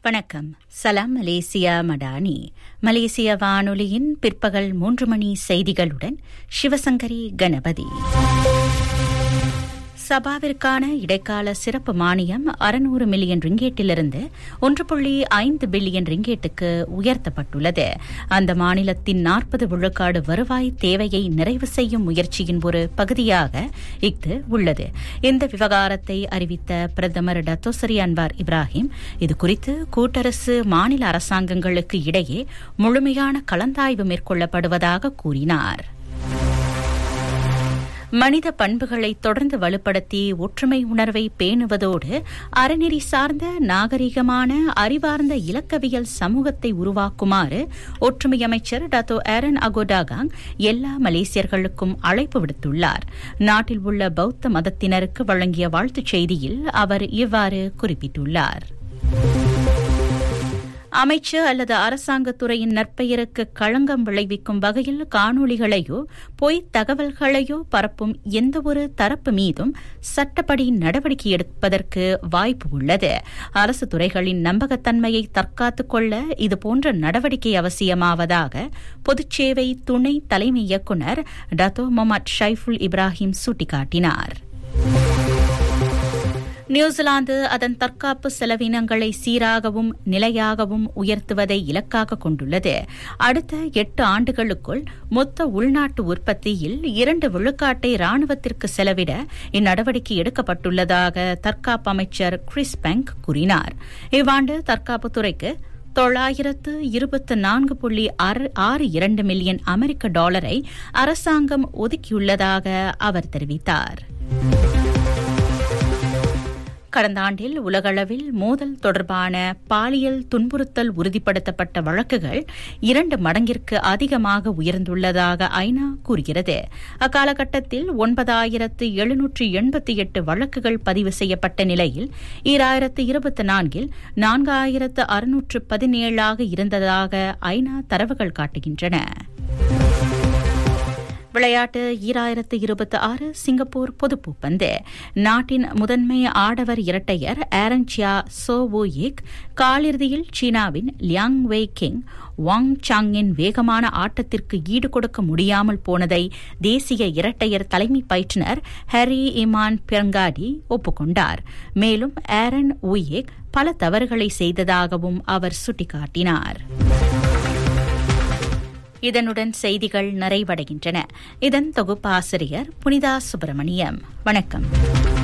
வணக்கம் சலாம் மலேசியா மடானி மலேசிய வானொலியின் பிற்பகல் மூன்று மணி செய்திகளுடன் சிவசங்கரி கணபதி சபாவிற்கான இடைக்கால சிறப்பு மானியம் அறுநூறு மில்லியன் ரிங்கேட்டிலிருந்து ஒன்று புள்ளி ஐந்து பில்லியன் ரிங்கேட்டுக்கு உயர்த்தப்பட்டுள்ளது அந்த மாநிலத்தின் நாற்பது விழுக்காடு வருவாய் தேவையை நிறைவு செய்யும் முயற்சியின் ஒரு பகுதியாக இஃது உள்ளது இந்த விவகாரத்தை அறிவித்த பிரதமர் டத்தோசரி அன்வார் இப்ராஹிம் இதுகுறித்து கூட்டரசு மாநில அரசாங்கங்களுக்கு இடையே முழுமையான கலந்தாய்வு மேற்கொள்ளப்படுவதாக கூறினார் மனித பண்புகளை தொடர்ந்து வலுப்படுத்தி ஒற்றுமை உணர்வை பேணுவதோடு அறநெறி சார்ந்த நாகரிகமான அறிவார்ந்த இலக்கவியல் சமூகத்தை உருவாக்குமாறு ஒற்றுமை அமைச்சர் டாத்தோ ஏரன் அகோடாகாங் எல்லா மலேசியர்களுக்கும் அழைப்பு விடுத்துள்ளார் நாட்டில் உள்ள பௌத்த மதத்தினருக்கு வழங்கிய வாழ்த்துச் செய்தியில் அவர் இவ்வாறு குறிப்பிட்டுள்ளார் அமைச்சு அல்லது அரசாங்கத்துறையின் நற்பெயருக்கு களங்கம் விளைவிக்கும் வகையில் காணொலிகளையோ பொய் தகவல்களையோ பரப்பும் எந்தவொரு தரப்பு மீதும் சட்டப்படி நடவடிக்கை எடுப்பதற்கு வாய்ப்பு உள்ளது அரசு துறைகளின் நம்பகத்தன்மையை தற்காத்துக் கொள்ள இதுபோன்ற நடவடிக்கை அவசியமாவதாக பொதுச்சேவை துணை தலைமை இயக்குநர் டத்தோ மொமட் ஷைஃபுல் இப்ராஹிம் சுட்டிக்காட்டினார் நியூசிலாந்து அதன் தற்காப்பு செலவினங்களை சீராகவும் நிலையாகவும் உயர்த்துவதை இலக்காக கொண்டுள்ளது அடுத்த எட்டு ஆண்டுகளுக்குள் மொத்த உள்நாட்டு உற்பத்தியில் இரண்டு விழுக்காட்டை ராணுவத்திற்கு செலவிட இந்நடவடிக்கை எடுக்கப்பட்டுள்ளதாக தற்காப்பு அமைச்சர் கிறிஸ் பெங்க் கூறினார் இவ்வாண்டு தற்காப்புத்துறைக்கு தொள்ளாயிரத்து இருபத்து நான்கு புள்ளி ஆறு இரண்டு மில்லியன் அமெரிக்க டாலரை அரசாங்கம் ஒதுக்கியுள்ளதாக அவர் தெரிவித்தார் கடந்த ஆண்டில் உலகளவில் மோதல் தொடர்பான பாலியல் துன்புறுத்தல் உறுதிப்படுத்தப்பட்ட வழக்குகள் இரண்டு மடங்கிற்கு அதிகமாக உயர்ந்துள்ளதாக ஐநா கூறுகிறது அக்காலகட்டத்தில் ஒன்பதாயிரத்து எழுநூற்று எண்பத்தி எட்டு வழக்குகள் பதிவு செய்யப்பட்ட நிலையில் ஈராயிரத்து இருபத்தி நான்கில் நான்காயிரத்து அறுநூற்று பதினேழாக இருந்ததாக ஐநா தரவுகள் காட்டுகின்றன விளையாட்டு ஈராயிரத்து இருபத்தி ஆறு சிங்கப்பூர் பொதுப்பூப்பந்து நாட்டின் முதன்மை ஆடவர் இரட்டையர் ஆரன்சியா சோ வு இக் காலிறுதியில் சீனாவின் லியாங் வெய் கிங் வாங் சாங்கின் வேகமான ஆட்டத்திற்கு ஈடு கொடுக்க முடியாமல் போனதை தேசிய இரட்டையர் தலைமை பயிற்றுநர் ஹரி இமான் பெரங்காடி ஒப்புக்கொண்டார் மேலும் ஆரன் உயிக் பல தவறுகளை செய்ததாகவும் அவர் சுட்டிக்காட்டினார் இதனுடன் செய்திகள் நிறைவடைகின்றன இதன் தொகுப்பாசிரியர் புனிதா சுப்பிரமணியம் வணக்கம்